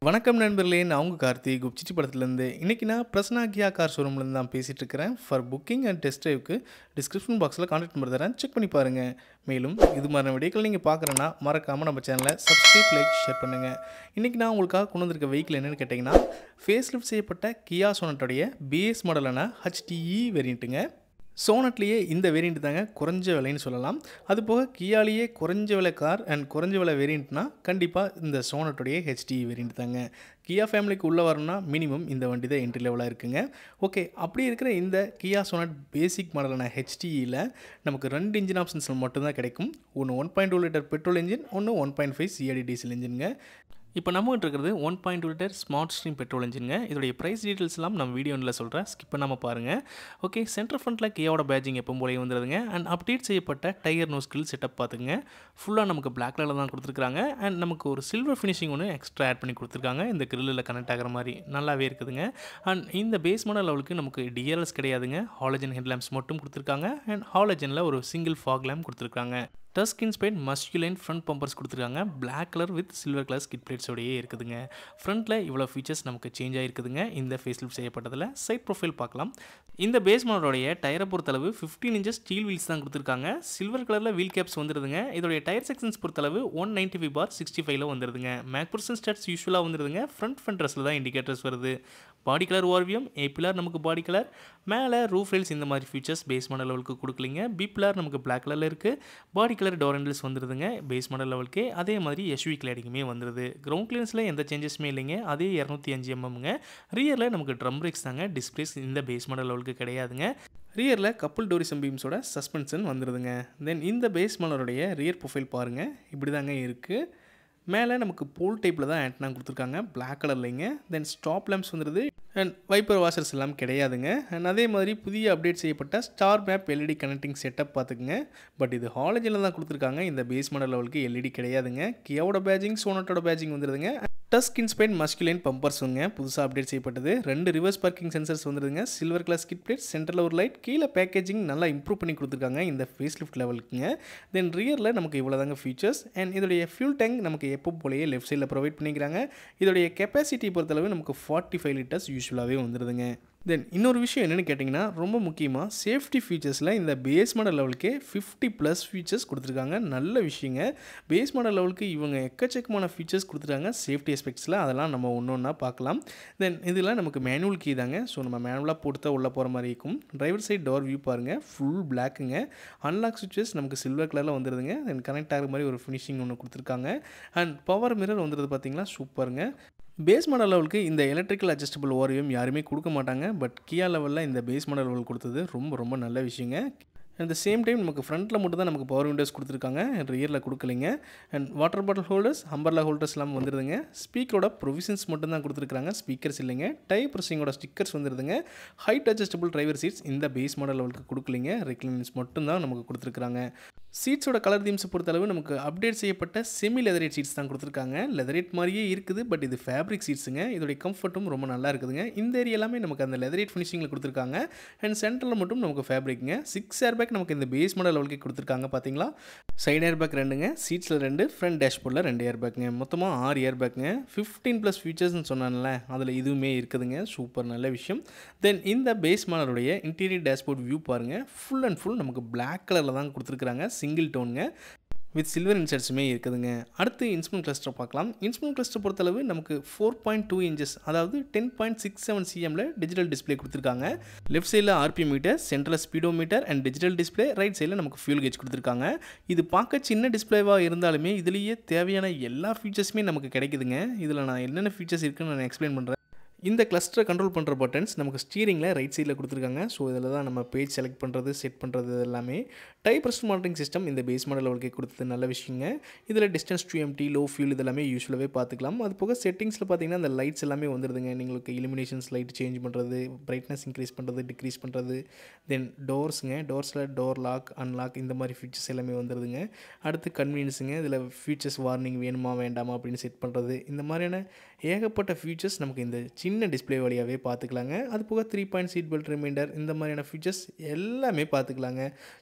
வணக்கம் நண்பர்களே நான் உங்கள் கார்த்திக் குப்சிட்டி படத்துலேருந்து இன்றைக்கி நான் பிரசனா கியா கார் ஷோரூம்லேருந்து தான் பேசிகிட்டு இருக்கிறேன் ஃபார் புக்கிங் அண்ட் டெஸ்ட் ட்ரைவுக்கு டிஸ்கிரிப்ஷன் பாக்ஸில் கான்டாக்ட் நம்பர் தரேன் செக் பண்ணி பாருங்கள் மேலும் இது மாதிரி வீடியோக்கள் நீங்கள் பார்க்குறேன்னா மறக்காமல் நம்ம சேனலை சப்ஸ்கிரைப் லைக் ஷேர் பண்ணுங்கள் இன்றைக்கி நான் உங்களுக்காக கொண்டு வந்திருக்க வெஹிக்கிள் என்னென்னு கேட்டிங்கன்னா ஃபேஸ் லிஃப்ட் செய்யப்பட்ட கியா சோனட்டோடைய பிஎஸ் மாடலான ஹச்டிஇ வேரியண்ட்டுங்க சோனட்லேயே இந்த வேரியண்ட் தாங்க குறைஞ்ச விலைன்னு சொல்லலாம் அது போக கியாலேயே குறைஞ்ச விலை கார் அண்ட் குறைஞ்ச விலை வேரியண்ட்னா கண்டிப்பாக இந்த சோனட்டுடைய ஹெச்டி வேரியண்ட் தாங்க கியா ஃபேமிலிக்கு உள்ளே வரணும்னா மினிமம் இந்த வண்டி தான் என்ட்ரி லெவலாக இருக்குங்க ஓகே அப்படி இருக்கிற இந்த கியா சோனட் பேசிக் மாடலான ஹெச்டியில் நமக்கு ரெண்டு இன்ஜின் ஆப்ஷன்ஸில் மட்டும்தான் கிடைக்கும் ஒன்று one point two litre petrol engine ஒன்று ஒன் பாயிண்ட் ஃபைவ் சிஆடி டீசல் இன்ஜினுங்க இப்போ நம்மகிட்ட இருக்கிறது one point two litre smart stream petrol இன்ஜினுங்க இதோடைய ப்ரைஸ் டீட்டெயில்ஸ் எல்லாம் நம்ம வீடியோவில் சொல்கிறேன் ஸ்கிப் பண்ணாமல் பாருங்கள் ஓகே சென்டர் ஃப்ரண்ட்டில் கேவோட பேஜிங் எப்போ போலே வந்துடுதுங்க அண்ட் அப்டேட் செய்யப்பட்ட டயர் நோ ஸ்கில் செட்டப் பார்த்துங்க ஃபுல்லாக நமக்கு பிளாக் கலரில் தான் கொடுத்துருக்காங்க அண்ட் நமக்கு ஒரு சில்வர் ஃபினிஷிங் ஒன்று எக்ஸ்ட்ரா ஆட் பண்ணி கொடுத்துருக்காங்க இந்த கிரில்லில் கனெக்ட் ஆகிற மாதிரி நல்லாவே இருக்குதுங்க அண்ட் இந்த பேஸ் மாடல் லெவலுக்கு நமக்கு டிஆர்எல்ஸ் கிடையாதுங்க ஹாலஜன் ஹெட்லாம்ப்ஸ் மட்டும் கொடுத்துருக்காங்க அண்ட் ஹாலஜனில் ஒரு சிங்கிள் ஃபாக் லேம்ப் கொடுத்துருக்காங்க tusk inspired masculine front bumpers கொடுத்துருக்காங்க black colour with silver colour skid பிளேட்ஸோடையே இருக்குதுங்க ஃப்ரண்ட்டில் இவ்வளோ ஃபீச்சர்ஸ் நமக்கு சேஞ்ச் ஆகிருக்குதுங்க இந்த ஃபேஸ் லிஃப்ட் செய்யப்பட்டதில் சைட் ப்ரொஃபைல் பார்க்கலாம் இந்த பேஸ் மாடலோடைய டயரை பொறுத்தளவு ஃபிஃப்டீன் இன்ச்சஸ் ஸ்டீல் வீல்ஸ் தான் கொடுத்துருக்காங்க சில்வர் கலரில் வீல் கேப்ஸ் வந்துருதுங்க இதோடைய டயர் செக்ஷன்ஸ் பொறுத்தளவு one ninety five by sixty ஃபைவ்ல வந்துருதுங்க மேக் பர்சன் ஸ்டாட்ஸ் யூஸ்வலாக வந்துருதுங்க ஃப்ரண்ட் ஃப்ரண்ட் ட்ரெஸ்ஸில் தான் இண்டிகேட்டர்ஸ் வருது பாடி கலர் ஓர்வியம் ஏ பிலார் நமக்கு பாடி கலர் மேலே ரூஃப் ரெயில்ஸ் இந்த மாதிரி ஃபீச்சர்ஸ் பேஸ் மாடல் லெவலுக்கு கொடுக்கலிங்க பி பிலார் நமக்கு பிளாக் கலரில் இருக்குது பாடி கலர் டோர் ஹேண்டில்ஸ் வந்துருதுங்க பேஸ் மாடல் லெவலுக்கு அதே மாதிரி எஸ்வி கிளாடிங்குமே வந்துருது கிரவுண்ட் கிளியன்ஸில் எந்த சேஞ்சஸுமே இல்லைங்க அதே இரநூத்தி அஞ்சு எம்எம்ங்க ரியரில் நமக்கு ட்ரம் பிரேக்ஸ் தாங்க டிஸ்பிளேஸ் இந்த பேஸ் மாடல் லெவலுக்கு கிடையாதுங்க ரியரில் கப்புள் டோரிசம் பீம்ஸோட சஸ்பென்ஷன் வந்துடுதுங்க தென் இந்த பேஸ் மாடலுடைய ரியர் ப்ரொஃபைல் பாருங்கள் இப்படி தாங்க இருக்குது மேலே நமக்கு போல் டைப்பில் தான் ஆண்டனா கொடுத்துருக்காங்க பிளாக் கலர்லைங்க தென் ஸ்டாப் லேம்ப்ஸ் வந்துடுது அண்ட் வைப்பர் வாஷர்ஸ் எல்லாம் கிடையாதுங்க அண்ட் அதே மாதிரி புதிய அப்டேட் செய்யப்பட்ட star map LED connecting setup பார்த்துக்குங்க பட் இது ஹாலஜனில் தான் கொடுத்துருக்காங்க இந்த பேஸ் மாடல் லெவலுக்கு எல்இடி கிடையாதுங்க கியோட பேஜிங் சோனட்டோட பேஜிங் வந்துடுதுங்க டஸ்க் இன்ஸ்பைன் மஸ்குலைன் பம்பர்ஸுங்க புதுசாக அப்டேட் செய்யப்பட்டது ரெண்டு ரிவர்ஸ் பார்க்கிங் சென்சர்ஸ் வந்துருதுங்க சில்வர் கலர் ஸ்கிட் பிளேட் சென்டரில் ஒரு லைட் கீழே பேக்கேஜிங் நல்லா இம்ப்ரூவ் பண்ணி கொடுத்துருக்காங்க இந்த ஃபேஸ் லிஃப்ட் லெவலுக்குங்க தென் ரியரில் நமக்கு இவ்வளோ தாங்க ஃபீச்சர்ஸ் அண்ட் இதோடைய ஃபியூல் டேங்க் நமக்கு எப்போ போலயே லெஃப்ட் சைடில் ப்ரொவைட் பண்ணிக்கிறாங்க இதோடைய கெப்பாசிட்டி பொறுத்தளவு நமக்கு ஃபார்ட்டி ஃபைவ் லிட்டர்ஸ் யூஸ்வலாகவே வந்துடுதுங்க தென் இன்னொரு விஷயம் என்னென்னு கேட்டிங்கன்னா ரொம்ப முக்கியமாக சேஃப்டி ஃபீச்சர்ஸில் இந்த பேஸ் மாடல் லெவலுக்கே ஃபிஃப்டி ப்ளஸ் ஃபீச்சர்ஸ் கொடுத்துருக்காங்க நல்ல விஷயங்க பேஸ் மாடல் லெவலுக்கு இவங்க எக்கச்சக்கமான ஃபீச்சர்ஸ் கொடுத்துருக்காங்க சேஃப்டி எஸ்பெக்ட்ஸில் அதெல்லாம் நம்ம ஒன்று ஒன்றா பார்க்கலாம் தென் இதெல்லாம் நமக்கு மேனுவல் கீ தாங்க ஸோ நம்ம மேனுவலாக போட்டு தான் உள்ளே போகிற மாதிரி இருக்கும் டிரைவர் சைட் டோர் வியூ பாருங்கள் ஃபுல் பிளாக்குங்க அன்லாக் சுவிச்சஸ் நமக்கு சில்வர் கலரில் வந்துடுதுங்க தென் கனெக்ட் ஆகிற மாதிரி ஒரு ஃபினிஷிங் ஒன்று கொடுத்துருக்காங்க அண்ட் பவர் மிரர் வந்துடுது பார்த்தீங்களா சூப்பருங்க பேஸ் மாடல் லெவலுக்கு இந்த எலக்ட்ரிக்கல் அட்ஜஸ்டபிள் ஓரியம் யாருமே கொடுக்க மாட்டாங்க பட் கியா லெவலில் இந்த பேஸ் மாடல் லெவல் கொடுத்தது ரொம்ப ரொம்ப நல்ல விஷயங்க அட் த சேம் டைம் நமக்கு ஃப்ரண்ட்டில் மட்டும் தான் நமக்கு பவர் விண்டோஸ் கொடுத்துருக்காங்க ரியரில் கொடுக்கலைங்க அண்ட் வாட்டர் பாட்டில் ஹோல்டர்ஸ் ஹம்பர்லா ஹோல்டர்ஸ் எல்லாம் வந்துடுதுங்க ஸ்பீக்கரோட ப்ரொவிஷன்ஸ் மட்டும் தான் கொடுத்துருக்காங்க ஸ்பீக்கர்ஸ் இல்லைங்க டைப் ப்ரெஸ்ஸிங்கோட ஸ்டிக்கர்ஸ் வந்துடுதுங்க ஹைட் அட்ஜஸ்டபிள் டிரைவர் சீட்ஸ் இந்த பேஸ் மாடல் லெவலுக்கு கொடுக்கலைங்க ரெக்லைன்ஸ் மட்டும் தான் நமக்கு கொடுத்துருக்காங்க சீட்ஸோட கலர் தீம்ஸை பொறுத்தளவு நமக்கு அப்டேட் செய்யப்பட்ட செமி லெதரேட் சீட்ஸ் தான் கொடுத்துருக்காங்க லெதரேட் மாதிரியே இருக்குது பட் இது ஃபேப்ரிக் சீட்ஸுங்க இதோடைய கம்ஃபர்ட்டும் ரொம்ப நல்லா இருக்குதுங்க இந்த ஏரியா எல்லாமே நமக்கு அந்த லெதரேட் ஃபினிஷிங்கில் கொடுத்துருக்காங்க அண்ட் சென்டரில் மட்டும் நமக்கு ஃபேப்ரிக்ங்க சிக்ஸ் ஏர் பேக் நமக்கு இந்த பேஸ் மாடல் லெவலுக்கு கொடுத்துருக்காங்க பார்த்தீங்களா சைடு ஏர் பேக் ரெண்டுங்க சீட்ஸில் ரெண்டு ஃப்ரண்ட் டேஷ்போர்டில் ரெண்டு ஏர் பேக்குங்க மொத்தமாக ஆறு ஏர் பேக்குங்க ஃபிஃப்டீன் ப்ளஸ் ஃபீச்சர்ஸ்னு சொன்னான்ல அதில் இதுவுமே இருக்குதுங்க சூப்பர் நல்ல விஷயம் தென் இந்த பேஸ் மாடலுடைய இன்டீரியர் டேஷ்போர்ட் வியூ பாருங்கள் ஃபுல் அண்ட் ஃபுல் நமக்கு பிளாக் கலரில் தான் கொடுத்துருக்காங்க சிங்கிள் டோனுங்க வித் சில்வர் இன்சர்ட்ஸுமே இருக்குதுங்க அடுத்து இன்ஸ்ட்ருமெண்ட் கிளஸ்டர் பார்க்கலாம் இன்ஸ்ட்ருமெண்ட் கிளஸ்டர் பொறுத்தளவு நமக்கு ஃபோர் பாயிண்ட் டூ இன்ச்சஸ் அதாவது டென் பாயிண்ட் சிக்ஸ் செவன் சிஎம்ல டிஜிட்டல் டிஸ்பிளே கொடுத்துருக்காங்க லெஃப்ட் சைடில் RP meter central speedometer and digital display right சைடில் நமக்கு ஃபியூல் கேஜ் கொடுத்துருக்காங்க இது பார்க்க சின்ன டிஸ்பிளேவாக இருந்தாலுமே இதுலேயே தேவையான எல்லா ஃபீச்சர்ஸுமே நமக்கு கிடைக்குதுங்க இதில் நான் என்னென்ன ஃபீச்சர்ஸ் இருக்குன்னு நான் எக்ஸ்பிளைன் பண்ணுறேன் இந்த கிளஸ்டரை கண்ட்ரோல் பண்ணுற பட்டன்ஸ் நமக்கு ஸ்டீரிங்கில் ரைட் சைடில் கொடுத்துருக்காங்க ஸோ இதில் தான் நம்ம பேஜ் செலக்ட் பண்ணுறது செட் பண்ணுறது எல்லாமே டைப் ரெஸ்ட் மானிட்டரிங் சிஸ்டம் இந்த பேஸ் மாடல் லெவலுக்கு கொடுத்தது நல்ல விஷயங்க இதில் distance to empty low fuel இதெல்லாமே யூஸ்வலாகவே பார்த்துக்கலாம் அது போக செட்டிங்ஸில் பார்த்தீங்கன்னா அந்த லைட்ஸ் எல்லாமே வந்துடுதுங்க உங்களுக்கு இலுமினேஷன்ஸ் லைட் சேஞ்ச் பண்ணுறது பிரைட்னஸ் இன்க்ரீஸ் பண்ணுறது டிக்ரீஸ் பண்ணுறது தென் டோர்ஸுங்க டோர்ஸில் டோர் லாக் அன்லாக் இந்த மாதிரி ஃபீச்சர்ஸ் எல்லாமே வந்துடுதுங்க அடுத்து கன்வீனியன்ஸுங்க இதில் ஃபீச்சர்ஸ் வார்னிங் வேணுமா வேண்டாமா அப்படின்னு செட் பண்ணுறது இந்த மாதிரியான ஏகப்பட்ட ஃபீச்சர்ஸ் நமக்கு இந்த சின்ன டிஸ்பிளே வழியாகவே பார்த்துக்கலாங்க அது போக three point seat belt reminder இந்த மாதிரியான ஃபீச்சர்ஸ் எல்லாமே பார்த்துக்கலாங்க சின்னதாக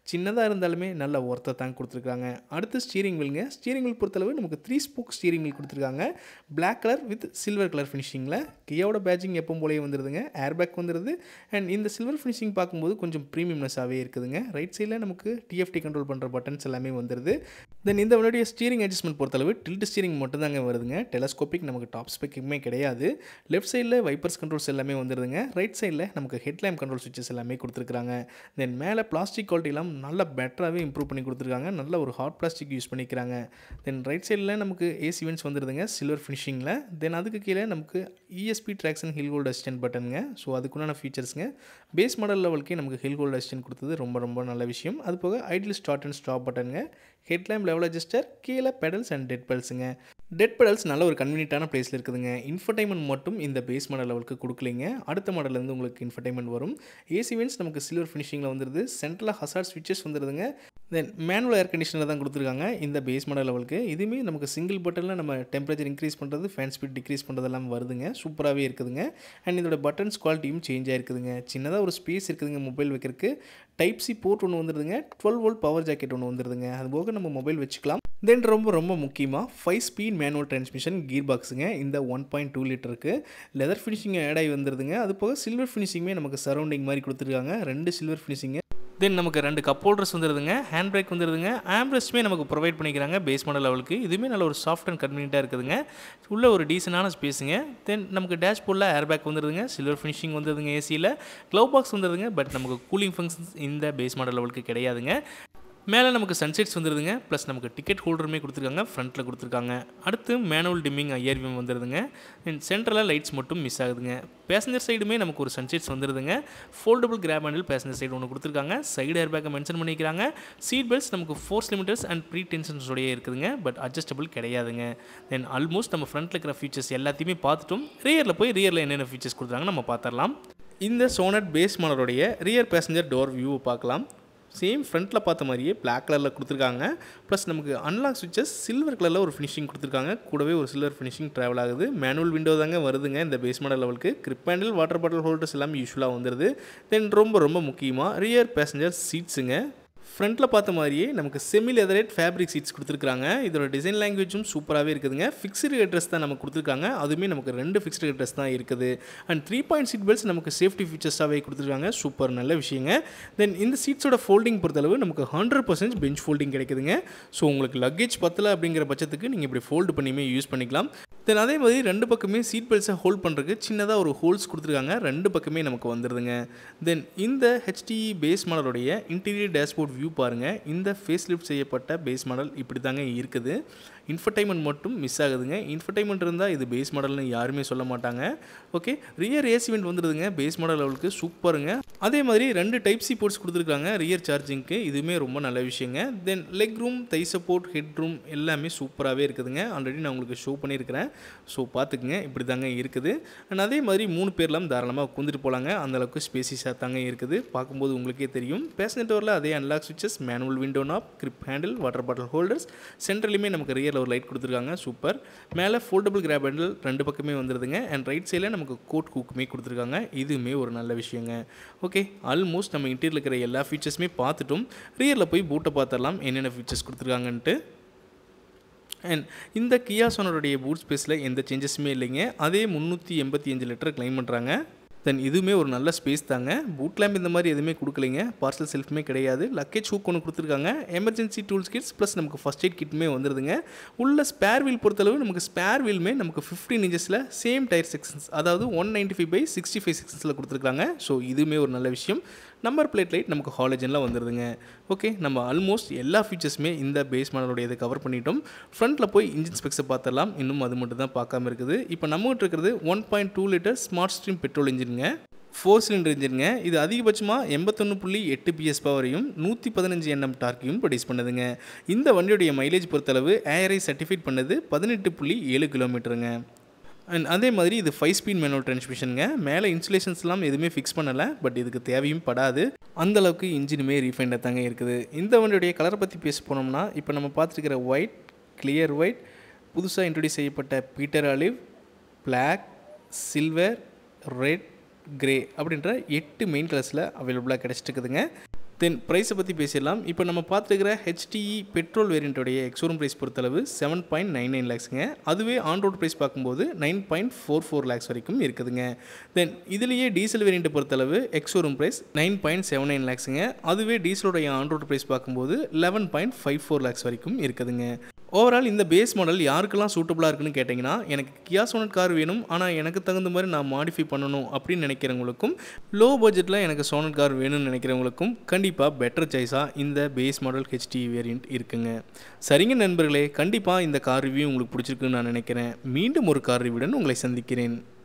இருந்தாலுமே நல்ல ஒர்த்தை தான் கொடுத்துருக்காங்க அடுத்து ஸ்டீரிங் வீலுங்க ஸ்டீரிங் வீல் பொறுத்தளவு நமக்கு த்ரீ ஸ்போக் ஸ்டீரிங் வீல் கொடுத்துருக்காங்க black colour with silver colour ஃபினிஷிங்கில் கியாவோட பேட்சிங் எப்பவும் போலயே வந்துடுதுங்க ஏர் பேக் வந்துடுது அண்ட் இந்த சில்வர் ஃபினிஷிங் பார்க்கும்போது கொஞ்சம் ப்ரீமியம்னஸாகவே இருக்குதுங்க ரைட் சைடில் நமக்கு டிஎஃப்டி கண்ட்ரோல் பண்ணுற பட்டன்ஸ் எல்லாமே வந்துடுது தென் இந்த வண்டியுடைய ஸ்டீரிங் அட்ஜஸ்ட்மெண்ட் பொறுத்தளவு டில்ட் ஸ்டீரிங் மட்டும் தாங்க வருதுங்க டெலஸ்கோபிக் நமக்கு டாப் ஸ்பெக்குமே கிடையாது லெஃப்ட் சைடில் வைப்பர்ஸ் கண்ட்ரோல்ஸ் எல்லாமே வந்துடுதுங்க ரைட் சைடில் நமக்கு ஹெட்லைம் கண்ட்ரோல் சுவிச்சஸ் எல்லாமே கொடுத்துருக்காங்க தென் மேலே பிளாஸ்டிக் குவாலிட்டிலாம் நல்லா பெட்டராகவே இம்ப்ரூவ் பண்ணி கொடுத்துருக்காங்க நல்ல ஒரு ஹாட் பிளாஸ்டிக் யூஸ் பண்ணிக்கிறாங்க தென் ரைட் சைடில் நமக்கு ஏசி வென்ட்ஸ் வந்துடுதுங்க சில்வர் ஃபினிஷிங்கில் தென் அதுக்கு கீழே நமக்கு ESP traction hill hold assistant பட்டனுங்க ஸோ அதுக்குண்டான ஃபீச்சர்ஸுங்க பேஸ் மாடல் லெவலுக்கே நமக்கு ஹில் ஹோல்ட் அசிஸ்டன்ட் கொடுத்தது ரொம்ப ரொம்ப நல்ல விஷயம் அது போக ஐடியல் ஸ்டார்ட் அண்ட் ஸ்டாப் பட்டனுங்க ஹெட்லைம் லெவல் அட்ஜஸ்டர் கீழே பெடல்ஸ் அண்ட் டெட் பெடல்ஸுங்க டெட் பெடல்ஸ் நல்ல ஒரு கன்வீனியன்ட்டான ப்ளேஸில் இருக்குதுங்க இன்ஃபர்டைன்மெண்ட் மட்டும் இந்த பேஸ் மாடல் லெவலுக்கு கொடுக்கலிங்க அடுத்த மாடலேருந்து உங்களுக்கு இன்ஃபர்டைன்மெண்ட் வரும் ஏசி வென்ஸ் நமக்கு சில்வர் ஃபினிஷிங்கில் வந்துருது சென்ட்ரலில் ஹசார்ட் ஸ்விட்சஸ் வந்துடுதுங்க தென் மேனுவல் ஏர் கண்டிஷனர் தான் கொடுத்துருக்காங்க இந்த பேஸ் மாடல் லெவலுக்கு இதுவுமே நமக்கு சிங்கிள் பட்டனில் நம்ம டெம்பரேச்சர் இன்க்ரீஸ் பண்ணுறது ஃபேன் ஸ்பீட் டிக்ரீஸ் பண்ணுறதெல்லாம் வருதுங்க சூப்பராகவே இருக்குதுங்க அண்ட் இதோட பட்டன்ஸ் குவாலிட்டியும் சேஞ்ச் ஆகிருக்குதுங்க சின்னதாக ஒரு ஸ்பேஸ் இருக்குதுங்க மொபைல் வைக்கிறதுக்கு டைப் சி போர்ட் ஒன்று வந்துடுதுங்க டுவெல் வோல்ட் பவர் ஜாக்கெட் ஒன்று வந்துடுதுங்க அது போக நம்ம மொபைல் வச்சுக்கலாம் தென் ரொம்ப ரொம்ப முக்கியமாக five speed manual transmission gear பாக்ஸுங்க இந்த ஒன் பாயிண்ட் டூ லிட்டருக்கு லெதர் ஃபினிஷிங் ஆட் ஆகி வந்துடுதுங்க அது போக சில்வர் ஃபினிஷிங்குமே நமக்கு சரௌண்டிங் மாதிரி கொடுத்துருக்காங்க ரெண்டு சில்வர் ஃபினிஷிங்கு தென் நமக்கு ரெண்டு கப் ஹோல்டர்ஸ் வந்துடுதுங்க ஹேண்ட் பிரேக் வந்துடுதுங்க ஆம்ப்ரஸ்ட்டுமே நமக்கு ப்ரொவைட் பண்ணிக்கிறாங்க பேஸ் மாடல் லெவலுக்கு இதுவுமே நல்ல ஒரு சாஃப்ட் அண்ட் கன்வீனியண்ட்டாக இருக்குதுங்க உள்ள ஒரு டீசெண்டான ஸ்பேஸுங்க தென் நமக்கு டேஷ்போர்டில் ஏர் பேக் வந்துடுதுங்க சில்வர் ஃபினிஷிங் வந்துடுதுங்க ஏசியில் க்ளவ் பாக்ஸ் வந்துடுதுங்க பட் நமக்கு கூலிங் ஃபங்க்ஷன்ஸ் இந்த பேஸ் மாடல் லெவலுக்கு கிடையாதுங்க மேலே நமக்கு சன்செட்ஸ் வந்துடுதுங்க ப்ளஸ் நமக்கு டிக்கெட் ஹோல்டருமே கொடுத்துருக்காங்க ஃப்ரண்ட்டில் கொடுத்துருக்காங்க அடுத்து மேனுவல் டிம்மிங் ஐஆர்விஎம் வந்துடுதுங்க அண்ட் சென்ட்ரலில் லைட்ஸ் மட்டும் மிஸ் ஆகுதுங்க பேசஞ்சர் சைடுமே நமக்கு ஒரு சன்செட்ஸ் வந்துடுதுங்க foldable grab handle passenger side ஒன்று கொடுத்துருக்காங்க சைடு ஏர் பேக்கை மென்ஷன் பண்ணிக்கிறாங்க சீட் பெல்ட்ஸ் நமக்கு ஃபோர்ஸ் லிமிட்டர்ஸ் அண்ட் ப்ரீ டென்ஷன்ஸோடய இருக்குதுங்க பட் அட்ஜஸ்டபிள் கிடையாதுங்க தென் ஆல்மோஸ்ட் நம்ம ஃப்ரண்ட்டில் இருக்கிற ஃபீச்சர்ஸ் எல்லாத்தையுமே பார்த்துட்டும் ரியரில் போய் ரியரில் என்னென்ன ஃபீச்சர்ஸ் கொடுத்துருக்காங்க நம்ம பார்த்துடலாம் இந்த சோனட் பேஸ் மாடலுடைய ரியர் பேசஞ்சர் டோர் வியூவை பார்க்கலாம் சேம் ஃப்ரண்ட்டில் பார்த்த மாதிரியே பிளாக் கலரில் கொடுத்துருக்காங்க ப்ளஸ் நமக்கு அன்லாக் சுவிச்சஸ் சில்வர் கலரில் ஒரு ஃபினிஷிங் கொடுத்துருக்காங்க கூடவே ஒரு சில்வர் ஃபினிஷிங் ட்ராவல் ஆகுது மேனுவல் விண்டோ தாங்க வருதுங்க இந்த பேஸ் மாடல் லெவலுக்கு grip handle water bottle holders எல்லாமே யூஸ்ஃபுல்லாக வந்துடுது தென் ரொம்ப ரொம்ப முக்கியமாக ரியர் பேசஞ்சர் சீட்ஸுங்க ஃப்ரண்ட்டில் பார்த்த மாதிரியே நமக்கு செமி லெதரேட் ஃபேப்ரிக் சீட்ஸ் கொடுத்துருக்காங்க இதோட டிசைன் லாங்குவேஜும் சூப்பராகவே இருக்குதுங்க ஃபிக்ஸ்டு அட்ரஸ் தான் நமக்கு கொடுத்துருக்காங்க அதுவுமே நமக்கு ரெண்டு ஃபிக்ஸ்டு அட்ரஸ் தான் இருக்குது and three point seat belts நமக்கு சேஃப்டி ஃபீச்சர்ஸாகவே கொடுத்துருக்காங்க சூப்பர் நல்ல விஷயங்க தென் இந்த சீட்ஸோட ஃபோல்டிங் பொறுத்தளவு நமக்கு ஹண்ட்ரட் பர்சன்ட் பெஞ்ச் ஃபோல்டிங் கிடைக்குதுங்க ஸோ உங்களுக்கு லக்கேஜ் பத்தலை அப்படிங்கிற பட்சத்துக்கு நீங்கள் இப்படி ஃபோல்டு பண்ணியுமே யூஸ் பண்ணிக்கலாம் தென் அதே மாதிரி ரெண்டு பக்கமே சீட் பெல்ட்ஸை ஹோல்ட் பண்ணுறதுக்கு சின்னதாக ஒரு ஹோல்ஸ் கொடுத்துருக்காங்க ரெண்டு பக்கமே நமக்கு வந்துடுதுங்க தென் இந்த ஹெச்டிஇ பேஸ் மாடலுடைய இன்டீரியர் டேஷ்போர்ட் வியூ பாருங்கள் இந்த ஃபேஸ் லிஃப்ட் செய்யப்பட்ட பேஸ் மாடல் இப்படி தாங்க இருக்குது இன்ஃபர்டைன்மெண்ட் மட்டும் மிஸ் ஆகுதுங்க இன்ஃபர்டைன்மெண்ட் இருந்தால் இது பேஸ் மாடல்னு யாருமே சொல்ல மாட்டாங்க ஓகே ரியர் ஏசிமெண்ட் வந்துடுதுங்க பேஸ் மாடல் லெவலுக்கு சூப்பருங்க அதே மாதிரி ரெண்டு டைப் சி போர்ட்ஸ் கொடுத்துருக்காங்க ரியர் சார்ஜிங்க்கு இதுவுமே ரொம்ப நல்ல விஷயங்க then leg room thigh support head room எல்லாமே சூப்பராகவே இருக்குதுங்க ஆல்ரெடி நான் உங்களுக்கு ஷோ பண்ணியிருக்கிறேன் ஸோ பார்த்துக்குங்க இப்படி தாங்க இருக்குது அண்ட் அதே மாதிரி மூணு பேர்லாம் தாராளமாக உட்காந்துட்டு போகலாங்க அந்தளவுக்கு ஸ்பேசிஸாக தாங்க இருக்குது பார்க்கும்போது உங்களுக்கே தெரியும் பேசஞ்சர் டோரில் அதே unlock switches manual window knob grip handle water bottle holders சென்ட்ரலையுமே நமக்கு ரியரில் ஒரு லைட் கொடுத்துருக்காங்க சூப்பர் மேலே ஃபோல்டபுள் கிராப் ஹேண்டில் ரெண்டு பக்கமே வந்துடுதுங்க அண்ட் ரைட் சைடில் நமக்கு கோட் குக்குமே கொடுத்துருக்காங்க இதுவுமே ஒரு நல்ல விஷயங்க ஓகே ஆல்மோஸ்ட் நம்ம இன்டீரியல் இருக்கிற எல்லா ஃபீச்சர்ஸுமே பார்த்துட்டும் ரியரில் போய் பூட்டை பார்த்துடலாம் என்னென்ன ஃபீச்சர்ஸ் கொடுத்துருக்காங்கன்ட்டு அண்ட் இந்த கியா சோனருடைய பூட் ஸ்பேஸில் எந்த சேஞ்சஸுமே இல்லைங்க அதே முந்நூற்றி எண்பத்தி அஞ்சு லிட்டர் க்ளைம் பண்ணுறாங்க தென் இதுவுமே ஒரு நல்ல ஸ்பேஸ் தாங்க பூட் லேம்ப் இந்த மாதிரி எதுவுமே கொடுக்கலைங்க பார்சல் செல்ஃப்மே கிடையாது லக்கேஜ் ஹூக் ஒன்று கொடுத்துருக்காங்க எமர்ஜென்சி டூல்ஸ் கிட்ஸ் ப்ளஸ் நமக்கு ஃபஸ்ட் எய்ட் கிட்டுமே வந்துடுதுங்க உள்ள ஸ்பேர் வீல் பொறுத்தளவு நமக்கு ஸ்பேர் வீலுமே நமக்கு ஃபிஃப்டீன் இன்ச்சஸில் சேம் டயர் செக்ஷன்ஸ் அதாவது one ninety five by sixty five செக்ஷன்ஸில் கொடுத்துருக்காங்க ஸோ இதுவுமே ஒரு நல்ல விஷயம் நம்பர் பிளேட் லைட் நமக்கு ஹாலஜனில் வந்துடுதுங்க ஓகே நம்ம ஆல்மோஸ்ட் எல்லா ஃபீச்சர்ஸுமே இந்த பேஸ் மாடலோட இதை கவர் பண்ணிட்டோம் ஃப்ரண்ட்டில் போய் இன்ஜின் ஸ்பெக்ஸை பார்த்துடலாம் இன்னும் அது மட்டும் தான் பார்க்காம இருக்குது இப்போ நம்மகிட்ட இருக்கிறது one point two litre smart stream petrol இன்ஜினுங்க ஃபோர் சிலிண்டர் இன்ஜினுங்க இது அதிகபட்சமாக எண்பத்தொன்று புள்ளி எட்டு பிஎஸ் பவரையும் நூற்றி பதினஞ்சு என்எம் டார்க்கையும் ப்ரொடியூஸ் பண்ணுதுங்க இந்த வண்டியுடைய மைலேஜ் பொறுத்தளவு ஏஆர்ஐ சர்டிஃபைட் பண்ணது பதினெட்டு புள்ளி ஏழு கிலோமீட்டருங்க அண்ட் அதே மாதிரி இது ஃபைவ் ஸ்பீட் மேனுவல் டிரான்ஸ்மிஷனுங்க மேலே இன்சுலேஷன்ஸ்லாம் எதுவுமே ஃபிக்ஸ் பண்ணலை பட் இதுக்கு தேவையும் படாது அந்தளவுக்கு இன்ஜினுமே ரீஃபைண்டாக தாங்க இருக்குது இந்த வண்டியுடைய கலரை பற்றி பேச போனோம்னா இப்போ நம்ம பார்த்துருக்கிற ஒயிட் கிளியர் ஒயிட் புதுசாக இன்ட்ரடியூஸ் செய்யப்பட்ட pewter olive black silver red grey அப்படின்ற எட்டு மெயின் கலர்ஸில் அவைலபிளாக கிடச்சிட்டு இருக்குதுங்க தென் ப்ரைஸை பற்றி பேசிடலாம் இப்போ நம்ம பார்த்துருக்கிற ஹெச்டிஇ பெட்ரோல் வேரியண்ட்டோடைய எக்ஸோரூம் ப்ரைஸ் பொறுத்தளவு செவன் பாயிண்ட் நைன் நைன் லேக்ஸுங்க அதுவே ஆன் ரோட் ப்ரைஸ் பார்க்கும்போது nine point four four lakhs வரைக்கும் இருக்குதுங்க தென் இதுலேயே டீசல் வேரியண்ட்டை பொறுத்தளவு ex showroom price nine point seven nine லேக்ஸுங்க அதுவே டீசலோடைய ஆன் ரோட் ப்ரைஸ் பார்க்கும்போது eleven point five four lakhs வரைக்கும் இருக்குதுங்க ஓவரால் இந்த பேஸ் மாடல் யாருக்கெல்லாம் சூட்டபுளாக இருக்குன்னு கேட்டிங்கன்னா எனக்கு கியா சோனட் கார் வேணும் ஆனால் எனக்கு தகுந்த மாதிரி நான் மாடிஃபை பண்ணணும் அப்படின்னு நினைக்கிறவங்களுக்கும் லோ பட்ஜெட்டில் எனக்கு சோனட் கார் வேணும்னு நினைக்கிறவங்களுக்கும் கண்டிப்பாக பெட்டர் சாய்ஸாக இந்த பேஸ் மாடல் ஹெச்டி வேரியண்ட் இருக்குங்க சரிங்க நண்பர்களே கண்டிப்பாக இந்த கார் ரிவ்யூ உங்களுக்கு பிடிச்சிருக்குன்னு நான் நினைக்கிறேன் மீண்டும் ஒரு கார் ரிவ்யூடன் உங்களை சந்திக்கிறேன்